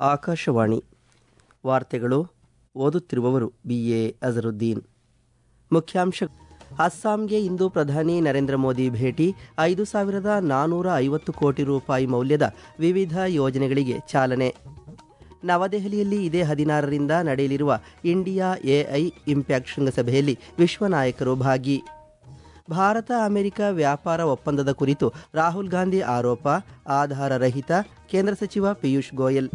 ಆಕಾಶವಾಣಿ ವಾರ್ತೆಗಳು ಓದುತ್ತಿರುವವರು B A Azharuddin ಮುಖ್ಯಾಂಶ ಅಸ್ಸಾಂಗೆ ಇಂದು ಪ್ರಧಾನಿ ನರೇಂದ್ರ ಮೋದಿ ಭೇಟಿ ಐದು ಸಾವಿರದ ನಾನ್ನೂರ ಐವತ್ತು ಕೋಟಿ ರೂಪಾಯಿ ಮೌಲ್ಯದ ವಿವಿಧ ಯೋಜನೆಗಳಿಗೆ ಚಾಲನೆ ನವದೆಹಲಿಯಲ್ಲಿ ಇದೇ ಹದಿನಾರರಿಂದ ನಡೆಯಲಿರುವ ಇಂಡಿಯಾ ಎಐ ಇಂಪ್ಯಾಕ್ಟ್ ಶೃಂಗಸಭೆಯಲ್ಲಿ ವಿಶ್ವ ನಾಯಕರು ಭಾಗಿ ಭಾರತ ಅಮೆರಿಕ ವ್ಯಾಪಾರ ಒಪ್ಪಂದದ ಕುರಿತು ರಾಹುಲ್ ಗಾಂಧಿ ಆರೋಪ ಆಧಾರ ರಹಿತ ಕೇಂದ್ರ ಸಚಿವ Piyush Goyal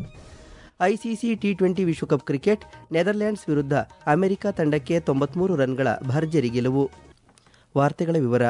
ICC T twenty ವಿಶ್ವಕಪ್ ಕ್ರಿಕೆಟ್ ನೆದರ್ಲ್ಯಾಂಡ್ಸ್ ವಿರುದ್ಧ ಅಮೆರಿಕ ತಂಡಕ್ಕೆ ತೊಂಬತ್ಮೂರು ರನ್ಗಳ ಭರ್ಜರಿ ಗೆಲುವು ವಾರ್ತೆಗಳ ವಿವರ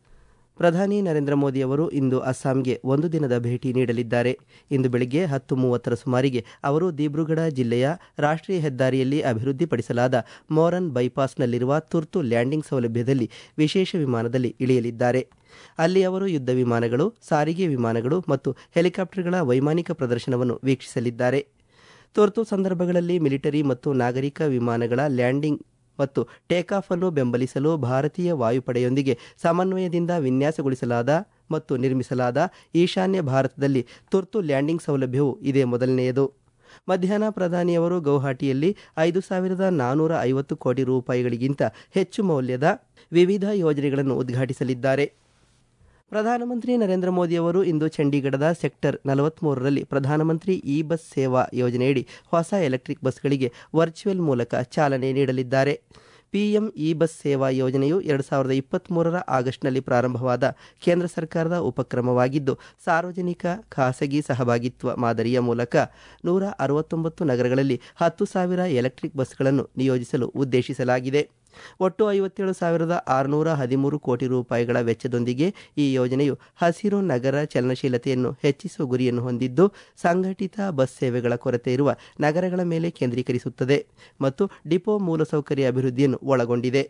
ಪ್ರಧಾನಿ ನರೇಂದ್ರ ಮೋದಿ ಅವರು ಇಂದು ಅಸ್ಸಾಂಗೆ ಒಂದು ದಿನದ ಭೇಟಿ ನೀಡಲಿದ್ದಾರೆ ಇಂದು ಬೆಳಗ್ಗೆ ಹತ್ತು ಮೂವತ್ತರ ಸುಮಾರಿಗೆ ಅವರು ದಿಬ್ರುಗಢ ಜಿಲ್ಲೆಯ ರಾಷ್ಟ್ರೀಯ ಹೆದ್ದಾರಿಯಲ್ಲಿ ಅಭಿವೃದ್ಧಿಪಡಿಸಲಾದ ಮೋರನ್ ಬೈಪಾಸ್ನಲ್ಲಿರುವ ತುರ್ತು ಲ್ಯಾಂಡಿಂಗ್ ಸೌಲಭ್ಯದಲ್ಲಿ ವಿಶೇಷ ವಿಮಾನದಲ್ಲಿ ಇಳಿಯಲಿದ್ದಾರೆ ಅಲ್ಲಿ ಅವರು ಯುದ್ಧ ವಿಮಾನಗಳು ಸಾರಿಗೆ ವಿಮಾನಗಳು ಮತ್ತು ಹೆಲಿಕಾಪ್ಟರ್ಗಳ ವೈಮಾನಿಕ ಪ್ರದರ್ಶನವನ್ನು ವೀಕ್ಷಿಸಲಿದ್ದಾರೆ ತುರ್ತು ಸಂದರ್ಭಗಳಲ್ಲಿ ಮಿಲಿಟರಿ ಮತ್ತು ನಾಗರಿಕ ವಿಮಾನಗಳ ಲ್ಯಾಂಡಿಂಗ್ ಮತ್ತು ಟೇಕಾಫ್ ಅನ್ನು ಬೆಂಬಲಿಸಲು ಭಾರತೀಯ ವಾಯುಪಡೆಯೊಂದಿಗೆ ಸಮನ್ವಯದಿಂದ ವಿನ್ಯಾಸಗೊಳಿಸಲಾದ ಮತ್ತು ನಿರ್ಮಿಸಲಾದ ಈಶಾನ್ಯ ಭಾರತದಲ್ಲಿ ತುರ್ತು ಲ್ಯಾಂಡಿಂಗ್ ಸೌಲಭ್ಯವು ಇದೇ ಮೊದಲನೆಯದು ಮಧ್ಯಾಹ್ನ ಪ್ರಧಾನಿಯವರು ಗೌಹಾಟಿಯಲ್ಲಿ ಐದು ಸಾವಿರದ ನಾನ್ನೂರ ಐವತ್ತು ಕೋಟಿ ರೂಪಾಯಿಗಳಿಗಿಂತ ಹೆಚ್ಚು ಮೌಲ್ಯದ ವಿವಿಧ ಯೋಜನೆಗಳನ್ನು ಉದ್ಘಾಟಿಸಲಿದ್ದಾರೆ ಪ್ರಧಾನಮಂತ್ರಿ ನರೇಂದ್ರ ಮೋದಿ ಅವರು ಇಂದು ಚಂಡೀಗಢದ ಸೆಕ್ಟರ್ ನಲವತ್ಮೂರರಲ್ಲಿ ಪ್ರಧಾನಮಂತ್ರಿ ಇ ಬಸ್ ಸೇವಾ ಯೋಜನೆಯಡಿ ಹೊಸ ಎಲೆಕ್ಟ್ರಿಕ್ ಬಸ್ಗಳಿಗೆ ವರ್ಚುವಲ್ ಮೂಲಕ ಚಾಲನೆ ನೀಡಲಿದ್ದಾರೆ ಪಿಎಂ ಇ ಬಸ್ ಸೇವಾ ಯೋಜನೆಯು ಎರಡು ಸಾವಿರದ ಇಪ್ಪತ್ತ್ಮೂರರ ಆಗಸ್ಟ್ನಲ್ಲಿ ಪ್ರಾರಂಭವಾದ ಕೇಂದ್ರ ಸರ್ಕಾರದ ಉಪಕ್ರಮವಾಗಿದ್ದು ಸಾರ್ವಜನಿಕ ಖಾಸಗಿ ಸಹಭಾಗಿತ್ವ ಮಾದರಿಯ ಮೂಲಕ ನೂರ ಅರವತ್ತೊಂಬತ್ತು ನಗರಗಳಲ್ಲಿ ಹತ್ತು ಸಾವಿರ ಎಲೆಕ್ಟ್ರಿಕ್ ಬಸ್ಗಳನ್ನು ನಿಯೋಜಿಸಲು ಉದ್ದೇಶಿಸಲಾಗಿದೆ ಒಟ್ಟು ಐವತ್ತೇಳು ಸಾವಿರದ ಆರುನೂರ ಹದಿಮೂರು ಕೋಟಿ ರೂಪಾಯಿಗಳ ವೆಚ್ಚದೊಂದಿಗೆ ಈ ಯೋಜನೆಯು ಹಸಿರು ನಗರ ಚಲನಶೀಲತೆಯನ್ನು ಹೆಚ್ಚಿಸುವ ಗುರಿಯನ್ನು ಹೊಂದಿದ್ದು ಸಂಘಟಿತ ಬಸ್ ಸೇವೆಗಳ ಕೊರತೆ ಇರುವ ನಗರಗಳ ಮೇಲೆ ಕೇಂದ್ರೀಕರಿಸುತ್ತದೆ ಮತ್ತು ಡಿಪೋ ಮೂಲಸೌಕರ್ಯ ಅಭಿವೃದ್ಧಿಯನ್ನು ಒಳಗೊಂಡಿದೆ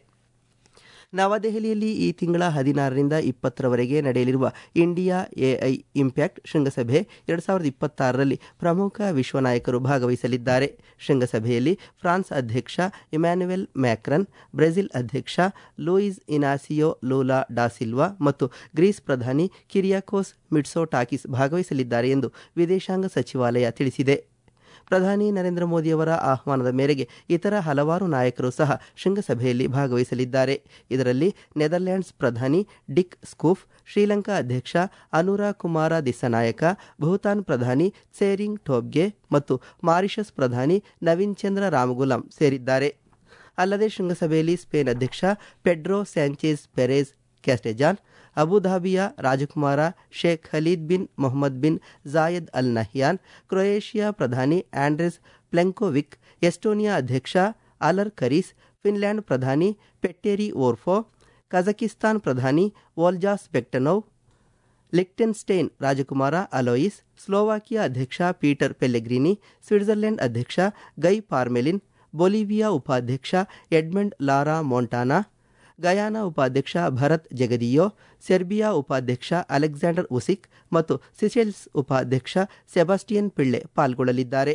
ನವದೆಹಲಿಯಲ್ಲಿ ಈ ತಿಂಗಳ ಹದಿನಾರರಿಂದ ಇಪ್ಪತ್ತರವರೆಗೆ ನಡೆಯಲಿರುವ ಇಂಡಿಯಾ ಎಐ ಇಂಪ್ಯಾಕ್ಟ್ ಶೃಂಗಸಭೆ ಎರಡು ಸಾವಿರದ ಇಪ್ಪತ್ತಾರರಲ್ಲಿ ಪ್ರಮುಖ ವಿಶ್ವ ನಾಯಕರು ಭಾಗವಹಿಸಲಿದ್ದಾರೆ ಶೃಂಗಸಭೆಯಲ್ಲಿ ಫ್ರಾನ್ಸ್ ಅಧ್ಯಕ್ಷ ಇಮ್ಯಾನ್ಯುಯಲ್ ಮ್ಯಾಕ್ರನ್ ಬ್ರೆಜಿಲ್ ಅಧ್ಯಕ್ಷ ಲೂಯಿಸ್ ಇನಾಸಿಯೋ ಲೂಲಾ ಡಾಸಿಲ್ವಾ ಮತ್ತು ಗ್ರೀಸ್ ಪ್ರಧಾನಿ ಕಿರಿಯಾಕೋಸ್ ಮಿಟ್ಸೋಟಾಕಿಸ್ ಭಾಗವಹಿಸಲಿದ್ದಾರೆ ಎಂದು ವಿದೇಶಾಂಗ ಸಚಿವಾಲಯ ತಿಳಿಸಿದೆ ಪ್ರಧಾನಿ ನರೇಂದ್ರ ಮೋದಿಯವರ ಆಹ್ವಾನದ ಮೇರೆಗೆ ಇತರ ಹಲವಾರು ನಾಯಕರು ಸಹ ಶೃಂಗಸಭೆಯಲ್ಲಿ ಭಾಗವಹಿಸಲಿದ್ದಾರೆ ಇದರಲ್ಲಿ ನೆದರ್ಲ್ಯಾಂಡ್ಸ್ ಪ್ರಧಾನಿ ಡಿಕ್ ಸ್ಕೂಫ್ ಶ್ರೀಲಂಕಾ ಅಧ್ಯಕ್ಷ ಅನುರಾ ಕುಮಾರ ದಿಸ್ಸನಾಯಕ ಭೂತಾನ್ ಪ್ರಧಾನಿ ಸೇರಿಂಗ್ ಟೋಬ್ಗೆ ಮತ್ತು ಮಾರಿಷಸ್ ಪ್ರಧಾನಿ ನವೀನ್ ಚಂದ್ರ ರಾಮಗುಲಾಂ ಸೇರಿದ್ದಾರೆ ಅಲ್ಲದೆ ಶೃಂಗಸಭೆಯಲ್ಲಿ ಸ್ಪೇನ್ ಅಧ್ಯಕ್ಷ ಪೆಡ್ರೋ ಸ್ಯಾಂಚೇಸ್ ಪೆರೇಸ್ ಕ್ಯಾಸ್ಟೆಜಾನ್ ಅಬುಧಾಬಿಯ ರಾಜಕುಮಾರ Sheikh Khalid bin Mohamed bin Zayed Al Nahyan Croatia ಪ್ರಧಾನಿ ಆಂಡ್ರೆಸ್ ಪ್ಲೆಂಕೋವಿಕ್ ಎಸ್ಟೋನಿಯಾ ಅಧ್ಯಕ್ಷ ಅಲರ್ ಕರೀಸ್ ಫಿನ್ಲ್ಯಾಂಡ್ ಪ್ರಧಾನಿ ಪೆಟ್ಟೇರಿ ಓರ್ಫೋ ಕಜಕಿಸ್ತಾನ್ ಪ್ರಧಾನಿ ವೋಲ್ಜಾಸ್ ಬೆಕ್ಟನೋವ್ ಲಿಕ್ಟೆನ್ಸ್ಟೈನ್ ರಾಜಕುಮಾರ ಅಲೋಯಿಸ್ ಸ್ಲೋವಾಕಿಯಾ ಅಧ್ಯಕ್ಷ ಪೀಟರ್ ಪೆಲ್ಲೆಗ್ರಿನಿ ಸ್ವಿಟ್ಜರ್ಲೆಂಡ್ ಅಧ್ಯಕ್ಷ ಗೈ ಪಾರ್ಮೆಲಿನ್ ಬೊಲಿವಿಯಾ ಉಪಾಧ್ಯಕ್ಷ ಎಡ್ಮಂಡ್ ಲಾರಾ ಮೊಂಟಾನಾ ಗಯಾನಾ ಉಪಾಧ್ಯಕ್ಷ ಭರತ್ ಜಗದಿಯೋ ಸೆರ್ಬಿಯಾ ಉಪಾಧ್ಯಕ್ಷ ಅಲೆಕ್ಸಾಂಡರ್ ಉಸಿಕ್ ಮತ್ತು ಸಿಸೆಲ್ಸ್ ಉಪಾಧ್ಯಕ್ಷ ಸೆಬಾಸ್ಟಿಯನ್ ಪಿಳ್ಳೆ ಪಾಲ್ಗೊಳ್ಳಲಿದ್ದಾರೆ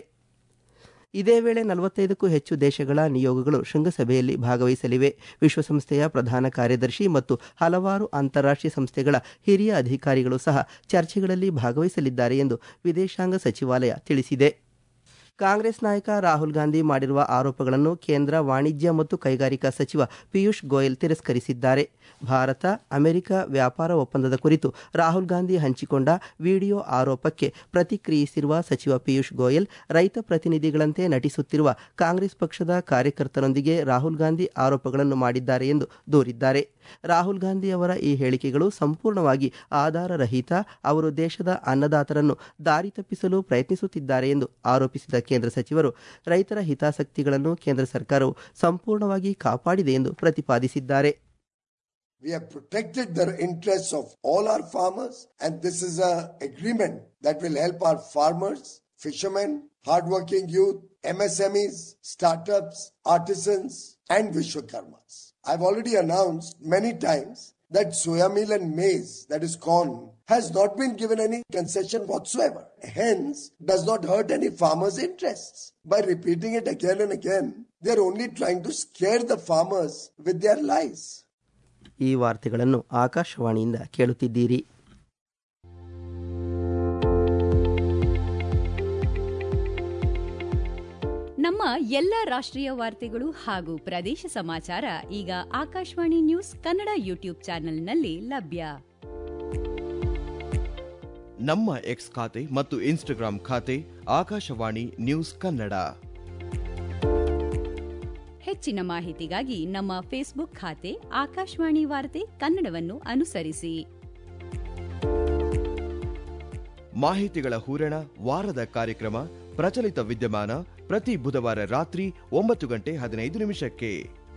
ಇದೇ ವೇಳೆ ನಲವತ್ತೈದಕ್ಕೂ ಹೆಚ್ಚು ದೇಶಗಳ ನಿಯೋಗಗಳು ಶೃಂಗಸಭೆಯಲ್ಲಿ ಭಾಗವಹಿಸಲಿವೆ ವಿಶ್ವಸಂಸ್ಥೆಯ ಪ್ರಧಾನ ಕಾರ್ಯದರ್ಶಿ ಮತ್ತು ಹಲವಾರು ಅಂತಾರಾಷ್ಟ್ರೀಯ ಸಂಸ್ಥೆಗಳ ಹಿರಿಯ ಅಧಿಕಾರಿಗಳು ಸಹ ಚರ್ಚೆಗಳಲ್ಲಿ ಭಾಗವಹಿಸಲಿದ್ದಾರೆ ಎಂದು ವಿದೇಶಾಂಗ ಸಚಿವಾಲಯ ತಿಳಿಸಿದೆ ಕಾಂಗ್ರೆಸ್ ನಾಯಕ ರಾಹುಲ್ ಗಾಂಧಿ ಮಾಡಿರುವ ಆರೋಪಗಳನ್ನು ಕೇಂದ್ರ ವಾಣಿಜ್ಯ ಮತ್ತು ಕೈಗಾರಿಕಾ ಸಚಿವ ಪಿಯೂಷ್ ಗೋಯಲ್ ತಿರಸ್ಕರಿಸಿದ್ದಾರೆ ಭಾರತ ಅಮೆರಿಕ ವ್ಯಾಪಾರ ಒಪ್ಪಂದದ ಕುರಿತು ರಾಹುಲ್ ಗಾಂಧಿ ಹಂಚಿಕೊಂಡ ವಿಡಿಯೋ ಆರೋಪಕ್ಕೆ ಪ್ರತಿಕ್ರಿಯಿಸಿರುವ ಸಚಿವ ಪಿಯೂಷ್ ಗೋಯಲ್ ರೈತ ಪ್ರತಿನಿಧಿಗಳಂತೆ ನಟಿಸುತ್ತಿರುವ ಕಾಂಗ್ರೆಸ್ ಪಕ್ಷದ ಕಾರ್ಯಕರ್ತರೊಂದಿಗೆ ರಾಹುಲ್ ಗಾಂಧಿ ಆರೋಪಗಳನ್ನು ಮಾಡಿದ್ದಾರೆ ಎಂದು ದೂರಿದ್ದಾರೆ ರಾಹುಲ್ ಗಾಂಧಿ ಅವರ ಈ ಹೇಳಿಕೆಗಳು ಸಂಪೂರ್ಣವಾಗಿ ಆಧಾರರಹಿತ ಅವರು ದೇಶದ ಅನ್ನದಾತರನ್ನು ದಾರಿ ತಪ್ಪಿಸಲು ಪ್ರಯತ್ನಿಸುತ್ತಿದ್ದಾರೆ ಎಂದು ಆರೋಪಿಸಿದ ಕೇಂದ್ರ ಸಚಿವರು ರೈತರ ಹಿತಾಸಕ್ತಿಗಳನ್ನು ಕೇಂದ್ರ ಸರ್ಕಾರವು ಸಂಪೂರ್ಣವಾಗಿ ಕಾಪಾಡಿದೆ ಎಂದು ಪ್ರತಿಪಾದಿಸಿದ್ದಾರೆ We have protected the interests of all our farmers, and this is an agreement that will help our farmers, fishermen, hardworking youth, MSMEs, startups, artisans, and Vishwakarmas. I've already announced many times that soya meal and maize, that is corn, has not been given any concession whatsoever. Hence, does not hurt any farmers' interests. By repeating it again and again, they're only trying to scare the farmers with their lies. ಈ ವಾರ್ತೆಗಳನ್ನು ಆಕಾಶವಾಣಿಯಿಂದ ಕೇಳುತ್ತಿದ್ದೀರಿ ನಮ್ಮ ಎಲ್ಲ ರಾಷ್ಟ್ರೀಯ ವಾರ್ತೆಗಳು ಹಾಗೂ ಪ್ರದೇಶ ಸಮಾಚಾರ ಈಗ ಆಕಾಶವಾಣಿ ನ್ಯೂಸ್ ಕನ್ನಡ ಯೂಟ್ಯೂಬ್ ಚಾನೆಲ್ನಲ್ಲಿ ಲಭ್ಯ ನಮ್ಮ ಎಕ್ಸ್ ಖಾತೆ ಮತ್ತು ಇನ್ಸ್ಟಾಗ್ರಾಂ ಖಾತೆ ಆಕಾಶವಾಣಿ ನ್ಯೂಸ್ ಕನ್ನಡ ಹೆಚ್ಚಿನ ಮಾಹಿತಿಗಾಗಿ ನಮ್ಮ ಫೇಸ್ಬುಕ್ ಖಾತೆ ಆಕಾಶವಾಣಿ ವಾರ್ತೆ ಕನ್ನಡವನ್ನು ಅನುಸರಿಸಿ ಮಾಹಿತಿಗಳ ಹೂರಣ ವಾರದ ಕಾರ್ಯಕ್ರಮ ಪ್ರಚಲಿತ ವಿದ್ಯಮಾನ ಪ್ರತಿ ಬುಧವಾರ ರಾತ್ರಿ ಒಂಬತ್ತು ಗಂಟೆ ಹದಿನೈದು ನಿಮಿಷಕ್ಕೆ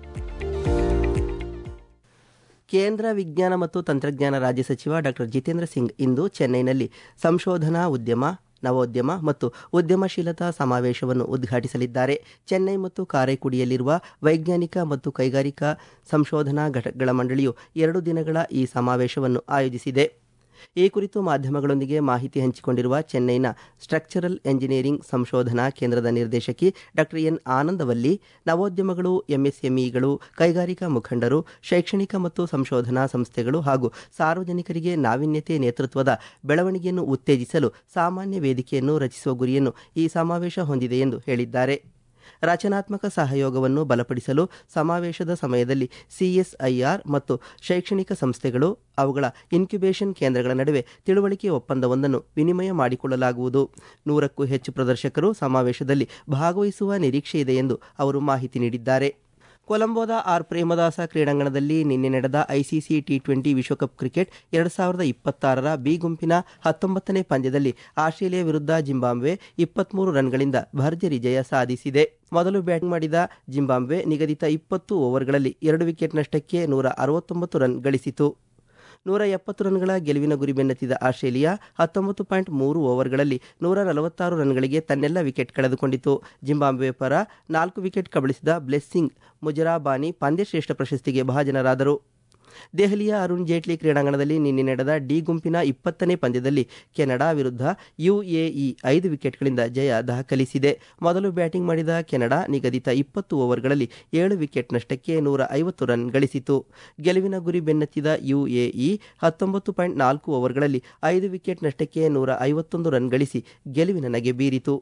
ಕೇಂದ್ರ ವಿಜ್ಞಾನ ಮತ್ತು ತಂತ್ರಜ್ಞಾನ ರಾಜ್ಯ ಸಚಿವ ಡಾಕ್ಟರ್ ಜಿತೇಂದ್ರ ಸಿಂಗ್ ಇಂದು ಚೆನ್ನೈನಲ್ಲಿ ಸಂಶೋಧನಾ ಉದ್ಯಮ ನವೋದ್ಯಮ ಮತ್ತು ಉದ್ಯಮಶೀಲತಾ ಸಮಾವೇಶವನ್ನು ಉದ್ಘಾಟಿಸಲಿದ್ದಾರೆ ಚೆನ್ನೈ ಮತ್ತು ಕಾರೈಕುಡಿಯಲ್ಲಿರುವ ವೈಜ್ಞಾನಿಕ ಮತ್ತು ಕೈಗಾರಿಕಾ ಸಂಶೋಧನಾ ಘಟಕಗಳ ಮಂಡಳಿಯು ಎರಡು ದಿನಗಳ ಈ ಸಮಾವೇಶವನ್ನು ಆಯೋಜಿಸಿದೆ ಈ ಕುರಿತು ಮಾಧ್ಯಮಗಳೊಂದಿಗೆ ಮಾಹಿತಿ ಹಂಚಿಕೊಂಡಿರುವ ಚೆನ್ನೈನ ಸ್ಟ್ರಕ್ಚರಲ್ ಎಂಜಿನಿಯರಿಂಗ್ ಸಂಶೋಧನಾ ಕೇಂದ್ರದ ನಿರ್ದೇಶಕಿ ಡಾಕ್ಟರ್ ಎನ್ ಆನಂದವಲ್ಲಿ ನವೋದ್ಯಮಗಳು ಎಂಎಸ್ಎಂಇಗಳು ಕೈಗಾರಿಕಾ ಮುಖಂಡರು ಶೈಕ್ಷಣಿಕ ಮತ್ತು ಸಂಶೋಧನಾ ಸಂಸ್ಥೆಗಳು ಹಾಗೂ ಸಾರ್ವಜನಿಕರಿಗೆ ನಾವೀನ್ಯತೆ ನೇತೃತ್ವದ ಬೆಳವಣಿಗೆಯನ್ನು ಉತ್ತೇಜಿಸಲು ಸಾಮಾನ್ಯ ವೇದಿಕೆಯನ್ನು ರಚಿಸುವ ಗುರಿಯನ್ನು ಈ ಸಮಾವೇಶ ಹೊಂದಿದೆ ಎಂದು ಹೇಳಿದ್ದಾರೆ ರಚನಾತ್ಮಕ ಸಹಯೋಗವನ್ನು ಬಲಪಡಿಸಲು ಸಮಾವೇಶದ ಸಮಯದಲ್ಲಿ ಸಿಎಸ್ಐಆರ್ ಮತ್ತು ಶೈಕ್ಷಣಿಕ ಸಂಸ್ಥೆಗಳು ಅವುಗಳ ಇನ್ಕ್ಯುಬೇಷನ್ ಕೇಂದ್ರಗಳ ನಡುವೆ ತಿಳುವಳಿಕೆ ಒಪ್ಪಂದವೊಂದನ್ನು ವಿನಿಮಯ ಮಾಡಿಕೊಳ್ಳಲಾಗುವುದು ನೂರಕ್ಕೂ ಹೆಚ್ಚು ಪ್ರದರ್ಶಕರು ಸಮಾವೇಶದಲ್ಲಿ ಭಾಗವಹಿಸುವ ನಿರೀಕ್ಷೆ ಇದೆ ಎಂದು ಅವರು ಮಾಹಿತಿ ನೀಡಿದ್ದಾರೆ ಕೊಲಂಬೋದ ಆರ್ ಪ್ರೇಮದಾಸ ಕ್ರೀಡಾಂಗಣದಲ್ಲಿ ನಿನ್ನೆ ನಡೆದ ಐಸಿಸಿ ಟಿ ಟ್ವೆಂಟಿ ವಿಶ್ವಕಪ್ ಕ್ರಿಕೆಟ್ ಎರಡು ಸಾವಿರದ ಇಪ್ಪತ್ತಾರರ ಬಿ ಗುಂಪಿನ ಹತ್ತೊಂಬತ್ತನೇ ಪಂದ್ಯದಲ್ಲಿ ಆಸ್ಟ್ರೇಲಿಯಾ ವಿರುದ್ಧ ಜಿಂಬಾಬ್ವೆ ಇಪ್ಪತ್ಮೂರು ರನ್ಗಳಿಂದ ಭರ್ಜರಿ ಜಯ ಸಾಧಿಸಿದೆ ಮೊದಲು ಬ್ಯಾಟಿಂಗ್ ಮಾಡಿದ ಜಿಂಬಾಬ್ವೆ ನಿಗದಿತ ಇಪ್ಪತ್ತು ಓವರ್ಗಳಲ್ಲಿ ಎರಡು ವಿಕೆಟ್ ನಷ್ಟಕ್ಕೆ ನೂರ ಅರವತ್ತೊಂಬತ್ತು ರನ್ ಗಳಿಸಿತು ನೂರ ಎಪ್ಪತ್ತು ರನ್ಗಳ ಗೆಲುವಿನ ಗುರಿ ಬೆನ್ನತ್ತಿದ ಆಸ್ಟ್ರೇಲಿಯಾ ಹತ್ತೊಂಬತ್ತು ಪಾಯಿಂಟ್ ಮೂರು ಓವರ್ಗಳಲ್ಲಿ ನೂರ ನಲವತ್ತಾರು ರನ್ಗಳಿಗೆ ತನ್ನೆಲ್ಲ ವಿಕೆಟ್ ಕಳೆದುಕೊಂಡಿತು ಜಿಂಬಾಬ್ವೆ ಪರ ನಾಲ್ಕು ವಿಕೆಟ್ ಕಬಳಿಸಿದ ಬ್ಲೆಸ್ಸಿಂಗ್ ಮುಜರಾಬಾನಿ ಪಂದ್ಯಶ್ರೇಷ್ಠ ಪ್ರಶಸ್ತಿಗೆ ಭಾಜನರಾದರು ದೆಹಲಿಯ ಅರುಣ್ ಜೇಟ್ಲಿ ಕ್ರೀಡಾಂಗಣದಲ್ಲಿ ನಿನ್ನೆ ನಡೆದ ಡಿ ಗುಂಪಿನ ಇಪ್ಪತ್ತನೇ ಪಂದ್ಯದಲ್ಲಿ ಕೆನಡಾ ವಿರುದ್ಧ ಯುಎಇ ಐದು ವಿಕೆಟ್ಗಳಿಂದ ಜಯ ದಾಖಲಿಸಿದೆ ಮೊದಲು ಬ್ಯಾಟಿಂಗ್ ಮಾಡಿದ ಕೆನಡಾ ನಿಗದಿತ ಇಪ್ಪತ್ತು ಓವರ್ಗಳಲ್ಲಿ ಏಳು ವಿಕೆಟ್ ನಷ್ಟಕ್ಕೆ ನೂರ ಐವತ್ತು ರನ್ ಗಳಿಸಿತು ಗೆಲುವಿನ ಗುರಿ ಬೆನ್ನತ್ತಿದ ಯುಎಇ ಹತ್ತೊಂಬತ್ತು ಪಾಯಿಂಟ್ ನಾಲ್ಕು ಓವರ್ಗಳಲ್ಲಿ ಐದು ವಿಕೆಟ್ ನಷ್ಟಕ್ಕೆ ನೂರ ಐವತ್ತೊಂದು ರನ್ ಗಳಿಸಿ ಗೆಲುವಿನ ನಗೆ ಬೀರಿತು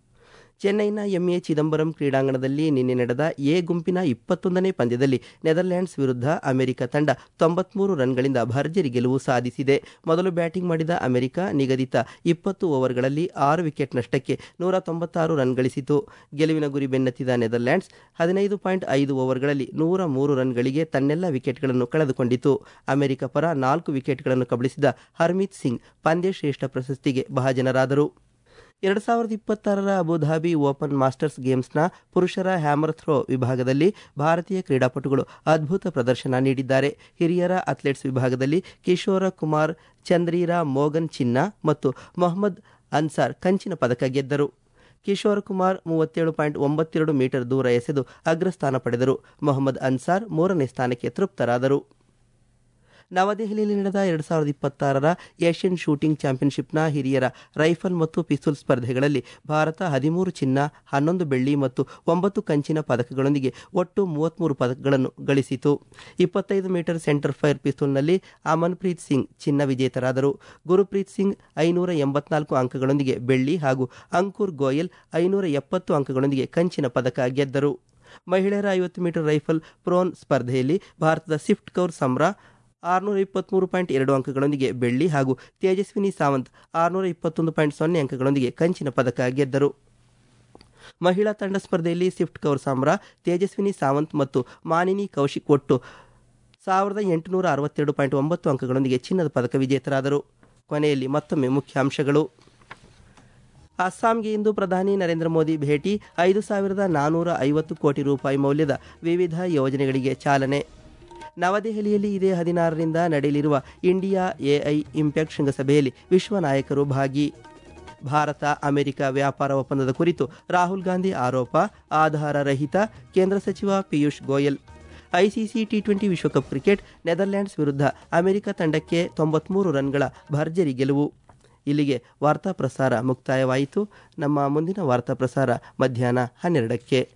ಚೆನ್ನೈನ ಎಂಎ ಚಿದಂಬರಂ ಕ್ರೀಡಾಂಗಣದಲ್ಲಿ ನಿನ್ನೆ ನಡೆದ ಎ ಗುಂಪಿನ ಇಪ್ಪತ್ತೊಂದನೇ ಪಂದ್ಯದಲ್ಲಿ ನೆದರ್ಲ್ಯಾಂಡ್ಸ್ ವಿರುದ್ಧ ಅಮೆರಿಕ ತಂಡ ತೊಂಬತ್ಮೂರು ರನ್ಗಳಿಂದ ಭರ್ಜರಿ ಗೆಲುವು ಸಾಧಿಸಿದೆ ಮೊದಲು ಬ್ಯಾಟಿಂಗ್ ಮಾಡಿದ ಅಮೆರಿಕ ನಿಗದಿತ ಇಪ್ಪತ್ತು ಓವರ್ಗಳಲ್ಲಿ ಆರು ವಿಕೆಟ್ ನಷ್ಟಕ್ಕೆ ನೂರ ತೊಂಬತ್ತಾರು ರನ್ ಗಳಿಸಿತು ಗೆಲುವಿನ ಗುರಿ ಬೆನ್ನತ್ತಿದ ನೆದರ್ಲ್ಯಾಂಡ್ಸ್ ಹದಿನೈದು ಪಾಯಿಂಟ್ ಐದು ಓವರ್ಗಳಲ್ಲಿ ನೂರ ಮೂರು ರನ್ಗಳಿಗೆ ತನ್ನೆಲ್ಲ ವಿಕೆಟ್ಗಳನ್ನು ಕಳೆದುಕೊಂಡಿತು ಅಮೆರಿಕ ಪರ ನಾಲ್ಕು ವಿಕೆಟ್ಗಳನ್ನು ಕಬಳಿಸಿದ ಹರ್ಮಿತ್ ಸಿಂಗ್ ಪಂದ್ಯಶ್ರೇಷ್ಠ ಪ್ರಶಸ್ತಿಗೆ ಭಾಜನರಾದರು ಎರಡು ಸಾವಿರದ ಇಪ್ಪತ್ತಾರರ ಅಬುಧಾಬಿ ಓಪನ್ ಮಾಸ್ಟರ್ಸ್ ಗೇಮ್ಸ್ನ ಪುರುಷರ ಹ್ಯಾಮರ್ ಥ್ರೋ ವಿಭಾಗದಲ್ಲಿ ಭಾರತೀಯ ಕ್ರೀಡಾಪಟುಗಳು ಅದ್ಭುತ ಪ್ರದರ್ಶನ ನೀಡಿದ್ದಾರೆ ಹಿರಿಯರ ಅಥ್ಲೆಟ್ಸ್ ವಿಭಾಗದಲ್ಲಿ ಕಿಶೋರ ಕುಮಾರ್ ಚಂದ್ರೀರಾ ಮೋಗನ್ ಚಿನ್ನ ಮತ್ತು ಮೊಹಮ್ಮದ್ ಅನ್ಸಾರ್ ಕಂಚಿನ ಪದಕ ಗೆದ್ದರು ಕಿಶೋರ್ ಕುಮಾರ್ ಮೂವತ್ತೇಳು ಪಾಯಿಂಟ್ ಒಂಬತ್ತೆರಡು ಮೀಟರ್ ದೂರ ಎಸೆದು ಅಗ್ರಸ್ಥಾನ ಪಡೆದರು ಮೊಹಮ್ಮದ್ ಅನ್ಸಾರ್ ಮೂರನೇ ಸ್ಥಾನಕ್ಕೆ ತೃಪ್ತರಾದರು ನವದೆಹಲಿಯಲ್ಲಿ ನಡೆದ ಎರಡು ಸಾವಿರದ ಇಪ್ಪತ್ತಾರರ ಏಷ್ಯನ್ ಶೂಟಿಂಗ್ ಚಾಂಪಿಯನ್ಶಿಪ್ನ ಹಿರಿಯರ ರೈಫಲ್ ಮತ್ತು ಪಿಸ್ತೂಲ್ ಸ್ಪರ್ಧೆಗಳಲ್ಲಿ ಭಾರತ ಹದಿಮೂರು ಚಿನ್ನ ಹನ್ನೊಂದು ಬೆಳ್ಳಿ ಮತ್ತು ಒಂಬತ್ತು ಕಂಚಿನ ಪದಕಗಳೊಂದಿಗೆ ಒಟ್ಟು ಮೂವತ್ಮೂರು ಪದಕಗಳನ್ನು ಗಳಿಸಿತು ಇಪ್ಪತ್ತೈದು ಮೀಟರ್ ಸೆಂಟರ್ ಫೈರ್ ಪಿಸ್ತೂಲ್ನಲ್ಲಿ ಅಮನ್ಪ್ರೀತ್ ಸಿಂಗ್ ಚಿನ್ನ ವಿಜೇತರಾದರು ಗುರುಪ್ರೀತ್ ಸಿಂಗ್ ಐನೂರ ಎಂಬತ್ನಾಲ್ಕು ಅಂಕಗಳೊಂದಿಗೆ ಬೆಳ್ಳಿ ಹಾಗೂ ಅಂಕುರ್ ಗೋಯಲ್ ಐನೂರ ಎಪ್ಪತ್ತು ಅಂಕಗಳೊಂದಿಗೆ ಕಂಚಿನ ಪದಕ ಗೆದ್ದರು ಮಹಿಳೆಯರ ಐವತ್ತು ಮೀಟರ್ ರೈಫಲ್ ಪ್ರೋನ್ ಸ್ಪರ್ಧೆಯಲ್ಲಿ ಭಾರತದ ಸಿಫ್ಟ್ ಕೌರ್ ಸಮ್ರಾ ಆರುನೂರ ಇಪ್ಪತ್ತ್ಮೂರು ಪಾಯಿಂಟ್ ಎರಡು ಅಂಕಗಳೊಂದಿಗೆ ಬೆಳ್ಳಿ ಹಾಗೂ ತೇಜಸ್ವಿನಿ ಸಾವಂತ್ ಆರುನೂರ ಇಪ್ಪತ್ತೊಂದು ಪಾಯಿಂಟ್ ಸೊನ್ನೆ ಅಂಕಗಳೊಂದಿಗೆ ಕಂಚಿನ ಪದಕ ಗೆದ್ದರು ಮಹಿಳಾ ತಂಡ ಸ್ಪರ್ಧೆಯಲ್ಲಿ ಸ್ವಿಫ್ಟ್ ಕೌರ್ ಸಾಮ್ರಾ ತೇಜಸ್ವಿನಿ ಸಾವಂತ್ ಮತ್ತು ಮಾನಿನಿ ಕೌಶಿಕ್ ಒಟ್ಟು ಸಾವಿರದ ಎಂಟುನೂರ ಅರವತ್ತೆರಡು ಪಾಯಿಂಟ್ ಒಂಬತ್ತು ಅಂಕಗಳೊಂದಿಗೆ ಚಿನ್ನದ ಪದಕ ವಿಜೇತರಾದರು ಕೊನೆಯಲ್ಲಿ ಮತ್ತೊಮ್ಮೆ ಮುಖ್ಯಾಂಶಗಳು ಅಸ್ಸಾಂಗೆ ಇಂದು ಪ್ರಧಾನಿ ನರೇಂದ್ರ ಮೋದಿ ಭೇಟಿ ಐದು ಸಾವಿರದ ನಾನೂರ ಐವತ್ತು ಕೋಟಿ ರೂಪಾಯಿ ಮೌಲ್ಯದ ವಿವಿಧ ಯೋಜನೆಗಳಿಗೆ ಚಾಲನೆ ನವದೆಹಲಿಯಲ್ಲಿ ಇದೇ ಹದಿನಾರರಿಂದ ನಡೆಯಲಿರುವ ಇಂಡಿಯಾ ಎಐ ಇಂಪ್ಯಾಕ್ಟ್ ಶೃಂಗಸಭೆಯಲ್ಲಿ ವಿಶ್ವ ನಾಯಕರು ಭಾಗಿ ಭಾರತ ಅಮೆರಿಕ ವ್ಯಾಪಾರ ಒಪ್ಪಂದದ ಕುರಿತು ರಾಹುಲ್ ಗಾಂಧಿ ಆರೋಪ ಆಧಾರ ರಹಿತ ಕೇಂದ್ರ ಸಚಿವ Piyush Goyal ICC T twenty ವಿಶ್ವಕಪ್ ಕ್ರಿಕೆಟ್ ನೆದರ್ಲ್ಯಾಂಡ್ಸ್ ವಿರುದ್ಧ ಅಮೆರಿಕ ತಂಡಕ್ಕೆ ತೊಂಬತ್ಮೂರು ರನ್ಗಳ ಭರ್ಜರಿ ಗೆಲುವು ಇಲ್ಲಿಗೆ ವಾರ್ತಾ ಪ್ರಸಾರ ಮುಕ್ತಾಯವಾಯಿತು ನಮ್ಮ ಮುಂದಿನ ವಾರ್ತಾ ಪ್ರಸಾರ ಮಧ್ಯಾಹ್ನ ಹನ್ನೆರಡಕ್ಕೆ